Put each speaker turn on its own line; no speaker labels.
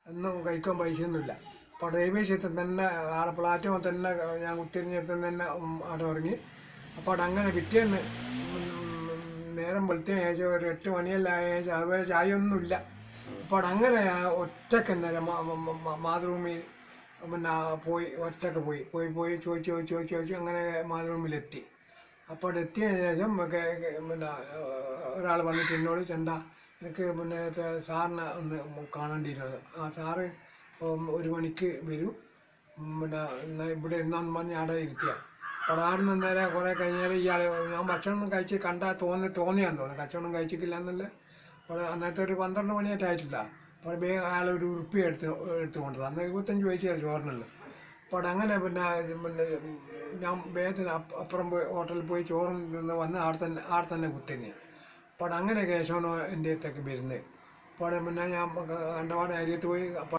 ഒന്നും കഴിക്കാൻ പൈസ ഒന്നുമില്ല അപ്പോൾ റെയിൽവേ സ്റ്റേഷൻ തന്നെ ആടെ പ്ലാറ്റ്ഫോം തന്നെ ഞാൻ കുത്തിരിഞ്ഞിടത്ത് തന്നെ ഉം, അവിടെ ഇറങ്ങി അപ്പോൾ അവിടെ അങ്ങനെ പിറ്റേന്ന് ഉം, നേരം വെളുത്തതിന് ശേഷം ഒരു എട്ട് മണിയെല്ലാം ആയ ശേഷം അതുവരെ ചായയൊന്നുമില്ല അപ്പോൾ അവിടെ അങ്ങനെ ഒറ്റക്ക് നേരം മാതൃഭൂമിയിൽ പിന്നെ പോയി ഒറ്റക്ക് പോയി പോയി പോയി ചോദിച്ച് ചോദിച്ച് ചോദിച്ച് ചോദിച്ച് അങ്ങനെ മാതൃഭൂമിയിലെത്തി അപ്പോൾ അവിടെ എത്തിയതിന് ശേഷം ഒക്കെ പിന്നെ ഒരാൾ വന്നിട്ട് എന്നോട് ചെന്താ എനിക്ക് പിന്നെ ഇത് സാറിനെ ഒന്ന് കാണേണ്ടിയിരുന്നത് ആ സാറ് ഉം ഒരു മണിക്ക് വരും ഉം പിന്നെ എന്നാ ഇവിടെ ഇരുന്നാന്ന് പറഞ്ഞ് അവിടെ ഇരുത്തിയ അവിടെ ആടെ നിന്ന് നേരെ കുറേ കഴിഞ്ഞാൽ ഇയാൾ ഞാൻ ഭക്ഷണം കഴിച്ച് കണ്ടാൽ തോന്നി തോന്നിയാന്ന് തോന്നുന്നു കച്ചവടം കഴിച്ചിട്ടില്ല എന്നല്ല അവിടെ അന്നത്തെ ഒരു പന്ത്രണ്ട് മണിയായിട്ട് ആയിട്ടില്ല അപ്പോൾ വേഗം അയാൾ ഒരു ഉറുപ്പി എടുത്ത് എടുത്ത് കൊണ്ടത് അന്ന് ഇരുപത്തഞ്ച് പൈസയാണ് ചോറിനുള്ളത് അപ്പോൾ അവിടെ അങ്ങനെ പിന്നെ ഇത് പിന്നെ ഞാൻ വേഗത്തിന് അപ്പ- അപ്പുറം പോയി ഹോട്ടലിൽ പോയി ചോറും നിന്ന് വന്ന് ആടെ തന്നെ ആടെ തന്നെ കുത്തന്നെ അപ്പോൾ അവിടെ അങ്ങനെ കേശവനോ എൻ്റെ അടുത്തേക്ക് വരുന്നത് അപ്പോൾ അവിടെ പിന്നെ ഞാൻ കണ്ടപാട് അരിയത്ത് പോയി അപ്പോൾ